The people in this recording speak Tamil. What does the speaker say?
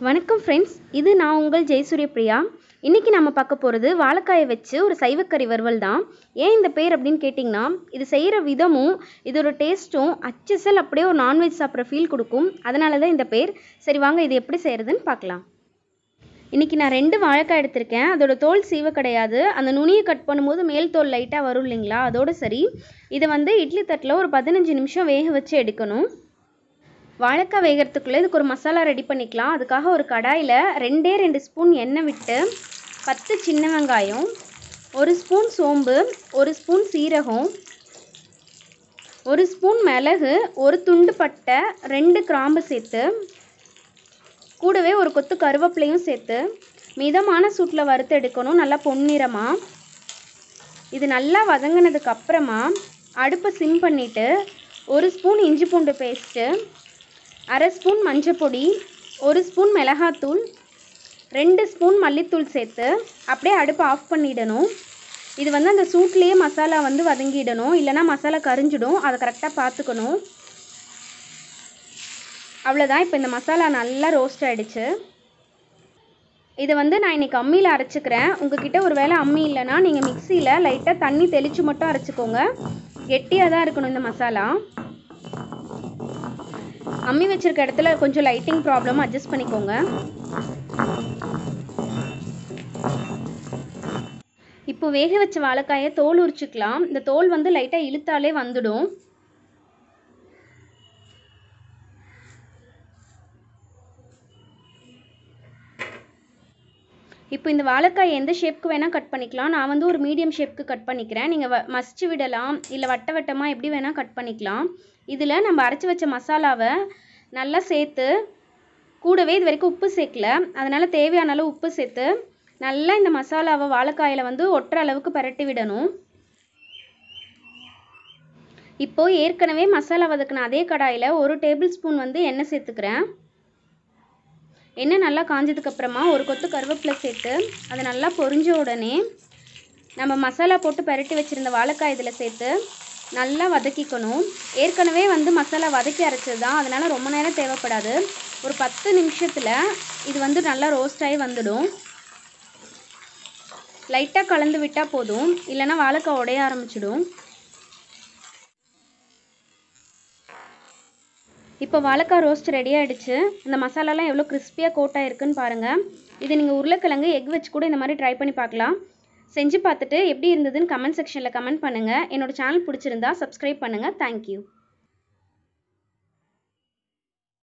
வணக்கம் ஃப்ரெண்ட்ஸ் இது நான் உங்கள் ஜெயசூரிய பிரியா இன்றைக்கி நம்ம பார்க்க போகிறது வாழைக்காயை வச்சு ஒரு சைவக்கறி வறுவல் தான் ஏன் இந்த பேர் அப்படின்னு கேட்டிங்கன்னா இது செய்கிற விதமும் இதோட டேஸ்ட்டும் அச்சசல் அப்படியே ஒரு நான்வெஜ் சாப்பிட்ற ஃபீல் கொடுக்கும் அதனால தான் இந்த பேர் சரி வாங்க இது எப்படி செய்கிறதுன்னு பார்க்கலாம் இன்றைக்கி நான் ரெண்டு வாழைக்காய் எடுத்திருக்கேன் அதோட தோல் சீவ கிடையாது அந்த நுனியை கட் பண்ணும்போது மேல் தோல் லைட்டாக வரும் இல்லைங்களா அதோட சரி இதை வந்து இட்லி தட்டில் ஒரு பதினஞ்சு நிமிஷம் வேக வச்சு எடுக்கணும் வாழைக்காய் வேகிறதுக்குள்ளே இதுக்கு ஒரு மசாலா ரெடி பண்ணிக்கலாம் அதுக்காக ஒரு கடாயில் ரெண்டே ரெண்டு ஸ்பூன் எண்ணெய் விட்டு பத்து சின்ன வெங்காயம் ஒரு ஸ்பூன் சோம்பு ஒரு ஸ்பூன் சீரகம் ஒரு ஸ்பூன் மிளகு ஒரு துண்டு பட்டை ரெண்டு கிராம்பு சேர்த்து கூடவே ஒரு கொத்து கருவேப்பிலையும் சேர்த்து மிதமான சூட்டில் வறுத்து எடுக்கணும் நல்லா பொன்னிறமாக இது நல்லா வதங்கினதுக்கு அப்புறமா அடுப்பை சிம் பண்ணிவிட்டு ஒரு ஸ்பூன் இஞ்சி பூண்டு பேஸ்ட்டு அரை ஸ்பூன் மஞ்சள் பொடி ஒரு ஸ்பூன் மிளகாத்தூள் ரெண்டு ஸ்பூன் மல்லித்தூள் சேர்த்து அப்படியே அடுப்பை ஆஃப் பண்ணிடணும் இது வந்து அந்த சூட்லேயே மசாலா வந்து வதங்கிடணும் இல்லைனா மசாலா கரிஞ்சிடும் அதை கரெக்டாக பார்த்துக்கணும் அவ்வளோதான் இப்போ இந்த மசாலா நல்லா ரோஸ்ட் ஆகிடுச்சு இதை வந்து நான் இன்றைக்கி அம்மியில் அரைச்சிக்கிறேன் உங்ககிட்ட ஒரு வேளை அம்மி இல்லைன்னா நீங்கள் மிக்சியில் லைட்டாக தண்ணி தெளித்து மட்டும் அரைச்சிக்கோங்க கெட்டியாக தான் இருக்கணும் இந்த மசாலா அம்மி வச்சிருக்க இடத்துல கொஞ்சம் லைட்டிங் ப்ராப்ளம் அட்ஜஸ்ட் பண்ணிக்கோங்க இப்போ வேக வச்ச வாழைக்காயை தோல் உரிச்சுக்கலாம் இந்த தோல் வந்து லைட்டாக இழுத்தாலே வந்துடும் இப்போ இந்த வாழைக்காய் எந்த ஷேப்க்கு வேணால் கட் பண்ணிக்கலாம் நான் வந்து ஒரு மீடியம் ஷேப்க்கு கட் பண்ணிக்கிறேன் நீங்கள் வ மசிச்சு விடலாம் இல்லை வட்ட வட்டமாக எப்படி வேணால் கட் பண்ணிக்கலாம் இதில் நம்ம அரைச்சி வச்ச மசாலாவை நல்லா சேர்த்து கூடவே இது வரைக்கும் உப்பு சேர்க்கல அதனால் தேவையான அளவு உப்பு சேர்த்து நல்லா இந்த மசாலாவை வாழைக்காயில் வந்து ஒட்டுற அளவுக்கு பரட்டி விடணும் இப்போது ஏற்கனவே மசாலா வதக்கின அதே கடாயில் ஒரு டேபிள் ஸ்பூன் வந்து எண்ணெய் சேர்த்துக்கிறேன் எண்ணெய் நல்லா காஞ்சதுக்கப்புறமா ஒரு கொத்து கருவேப்பிலை சேர்த்து அதை நல்லா பொரிஞ்ச உடனே நம்ம மசாலா போட்டு பரட்டி வச்சுருந்த வாழைக்காய் இதில் சேர்த்து நல்லா வதக்கிக்கணும் ஏற்கனவே வந்து மசாலா வதக்கி அரைச்சது தான் அதனால் ரொம்ப நேரம் தேவைப்படாது ஒரு பத்து நிமிஷத்தில் இது வந்து நல்லா ரோஸ்ட் ஆகி வந்துடும் லைட்டாக கலந்து விட்டால் போதும் இல்லைன்னா வாழைக்காய் உடைய ஆரம்பிச்சிடும் இப்போ வாழைக்காய் ரோஸ்ட் ரெடி ஆகிடுச்சு இந்த மசாலாலாம் எவ்வளோ கிறிஸ்பியாக கோட் ஆகிருக்குன்னு பாருங்கள் இது நீங்கள் உருளைக்கிழங்கு எக் வச்சு கூட இந்த மாதிரி ட்ரை பண்ணி பார்க்கலாம் செஞ்சு பார்த்துட்டு எப்படி இருந்ததுன்னு கமெண்ட் செக்ஷனில் கமெண்ட் பண்ணுங்கள் என்னோடய சேனல் பிடிச்சிருந்தா சப்ஸ்கிரைப் பண்ணுங்கள் தேங்க்யூ